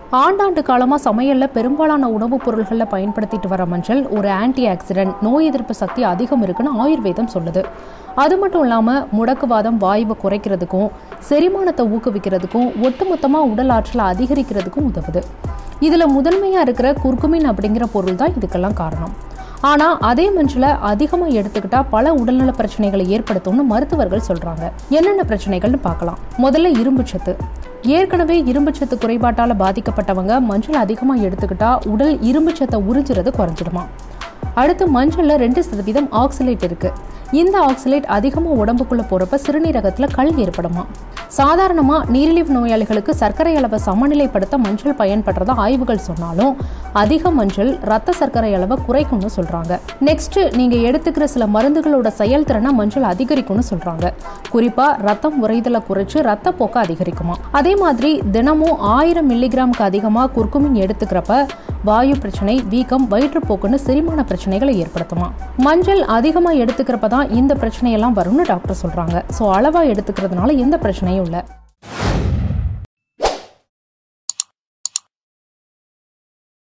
ஆண்டாண்டு காலமாக சமையலில் பெரும்பாலான உணவுப் பொருள்களில் பயன்படுத்திட்டு வர மஞ்சள் ஒரு ஆன்டி ஆக்சிடென்ட் நோய் எதிர்ப்பு சக்தி அதிகம் இருக்குன்னு ஆயுர்வேதம் சொல்லுது அது மட்டும் இல்லாமல் முடக்குவாதம் வாயுவை குறைக்கிறதுக்கும் செரிமானத்தை ஊக்குவிக்கிறதுக்கும் ஒட்டுமொத்தமாக உடல் ஆற்றலை அதிகரிக்கிறதுக்கும் உதவுது இதில் முதன்மையாக இருக்கிற குர்குமின் அப்படிங்கிற பொருள் தான் இதுக்கெல்லாம் காரணம் ஆனால் அதே மஞ்சளை அதிகமாக எடுத்துக்கிட்டா பல உடல்நல பிரச்சனைகளை ஏற்படுத்தும்னு மருத்துவர்கள் சொல்கிறாங்க என்னென்ன பிரச்சனைகள்னு பார்க்கலாம் முதல்ல இரும்புச்சத்து ஏற்கனவே இரும்புச்சத்து குறைபாட்டால் பாதிக்கப்பட்டவங்க மஞ்சள் அதிகமாக எடுத்துக்கிட்டா உடல் இரும்புச்சத்தை உறிஞ்சுறது குறைஞ்சிடுமா அடுத்து மஞ்சளில் ரெண்டு சதவீதம் ஆக்சிலேட் இருக்கு இந்த ஆக்சிலேட் அதிகமாக உடம்புக்குள்ள போறப்ப சிறுநீரகத்தில் கல் ஏற்படுமா சாதாரணமாக நீரிழிவு நோயாளிகளுக்கு சர்க்கரை அளவை சமநிலைப்படுத்த மஞ்சள் பயன்படுறதா ஆய்வுகள் சொன்னாலும் அதிக மஞ்சள் ரத்த சர்க்கரை அளவை குறைக்கும்னு சொல்றாங்க நெக்ஸ்ட் நீங்க எடுத்துக்கிற சில மருந்துகளோட செயல்திறனை மஞ்சள் அதிகரிக்கும்னு சொல்றாங்க குறிப்பா ரத்தம் உறைதலை குறைச்சு ரத்தப்போக்கை அதிகரிக்குமா அதே மாதிரி தினமும் ஆயிரம் மில்லிகிராமுக்கு அதிகமாக குர்குமின் எடுத்துக்கிறப்ப வாயு பிரச்சனை வீக்கம் வயிற்றுப்போக்குன்னு செரிமான பிரச்சனைகளை ஏற்படுத்துமா மஞ்சள் அதிகமாக எடுத்துக்கிறப்ப தான் இந்த பிரச்சனையெல்லாம் வரும்னு டாக்டர் சொல்றாங்க ஸோ அளவாக எடுத்துக்கிறதுனால எந்த பிரச்சனையும் இல்லை